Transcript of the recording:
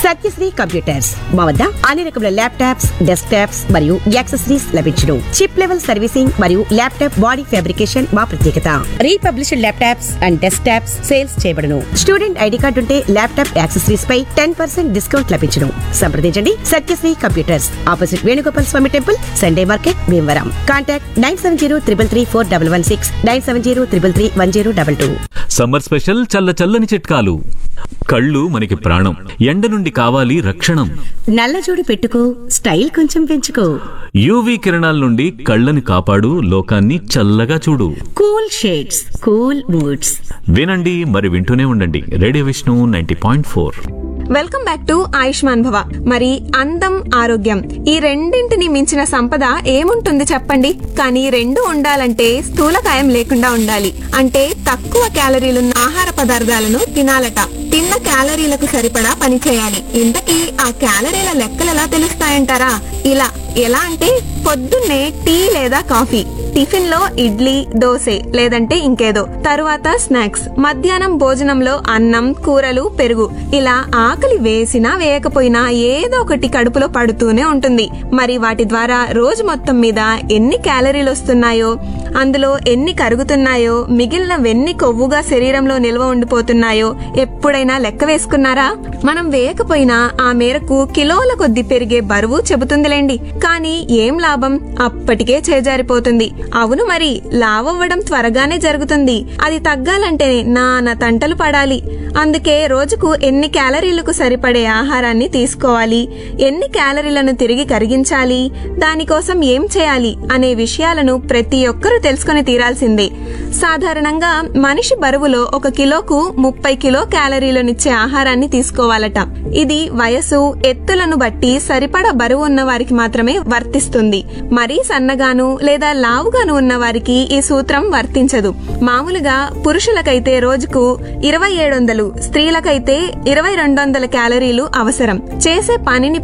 Satyasri computers మా వద్ద అన్ని రకముల ల్యాప్టాప్స్ డెస్క్ టాప్స్ మరియు యాక్సెసరీస్ లభించును చిప్ లెవెల్ సర్వీసింగ్ మరియు ల్యాప్టాప్ బాడీ ఫ్యాబ్రికేషన్ మా ప్రత్యేకత republished laptops and desktops sales చేయబడును స్టూడెంట్ ఐడి కార్డు ఉంటే ల్యాప్టాప్ యాక్సెసరీస్ పై టెన్ పర్సెంట్ డిస్కౌంట్ లభించును సంప్రదించండి Satyasri computers opposite Venugopal Swamy temple Sunday market Bhimavaram contact nine seven zero triple three four double one six nine seven zero triple three one zero double two summer special చల్ల చల్లని చిట్కాలు కళ్ళు మనకి ప్రాణం ఎండ నుండి కావాలి రక్షణం నల్లజోడు పెట్టుకో స్టైల్ కొంచెం పెంచుకో యూవీ కిరణాల నుండి కళ్ళని కాపాడు లోకాన్ని చల్లగా చూడు కూల్ షేడ్స్ కూల్ మూడ్స్ వినండి మరి వింటూనే ఉండండి radio Vishnu ninety point four welcome back to Ayushman Bhava మరి అందం ఆరోగ్యం ఈ రెండింటిని మించిన సంపద ఏముంటుంది చెప్పండి కానీ రెండు ఉండాలంటే స్థూలకాయం లేకుండా ఉండాలి అంటే తక్కువ క్యాలరీలున్న ఆహార పదార్థాలను తినాలట తిన్న క్యాలరీలకు సరిపడా పని చేయాలి ఇంతకీ ఆ క్యాలరీల లెక్కలు ఎలా తెలుస్తాయంటారా ఇలా ఎలా అంటే పొద్దున్నే టీ లేదా కాఫీ టిఫిన్ లో ఇడ్లీ దోశ లేదంటే ఇంకేదో తరువాత స్నాక్స్ మధ్యాహ్నం భోజనంలో అన్నం కూరలు పెరుగు ఇలా ఆకలి వేసినా వేయకపోయినా ఏదో ఒకటి కడుపులో పడుతూనే ఉంటుంది మరి వాటి ద్వారా రోజు మొత్తం మీద ఎన్ని క్యాలరీలు వస్తున్నాయో అందులో ఎన్ని కరుగుతున్నాయో మిగిలినవెన్ని కొవ్వుగా శరీరంలో నిల్వ ఉండిపోతున్నాయో ఎప్పుడైనా లెక్క వేసుకున్నారా మనం వేయకపోయినా ఆ మేరకు కిలోల కొద్ది పెరిగే బరువు చెబుతుందిలేండి కానీ ఏం లాభం అప్పటికే చేజారిపోతుంది అవును మరి లావవ్వడం త్వరగానే జరుగుతుంది అది తగ్గాలంటే నాన్న తంటలు పడాలి అందుకే రోజుకు ఎన్ని క్యాలరీలకు సరిపడే ఆహారాన్ని తీసుకోవాలి ఎన్ని క్యాలరీలను తిరిగి కరిగించాలి దానికోసం ఏం చేయాలి అనే విషయాలను ప్రతి ఒక్కరూ తెలుసుకుని తీరాల్సిందే సాధారణంగా మనిషి బరువులో ఒక కిలోకు ముప్పై కిలో క్యాలరీలనిచ్చే ఆహారాన్ని తీసుకోవాలట ఇది వయసు ఎత్తులను బట్టి సరిపడా బరువు ఉన్న వారికి మాత్రమే వర్తిస్తుంది మరీ సన్నగాను లేదా లావుగాను ఉన్న వారికి ఈ సూత్రం వర్తించదు మామూలుగా పురుషులకైతే రోజుకు ఇరవై ఏడు వందలు స్త్రీలకైతే ఇరవై రెండు వందల క్యాలరీలు అవసరం చేసే పనిని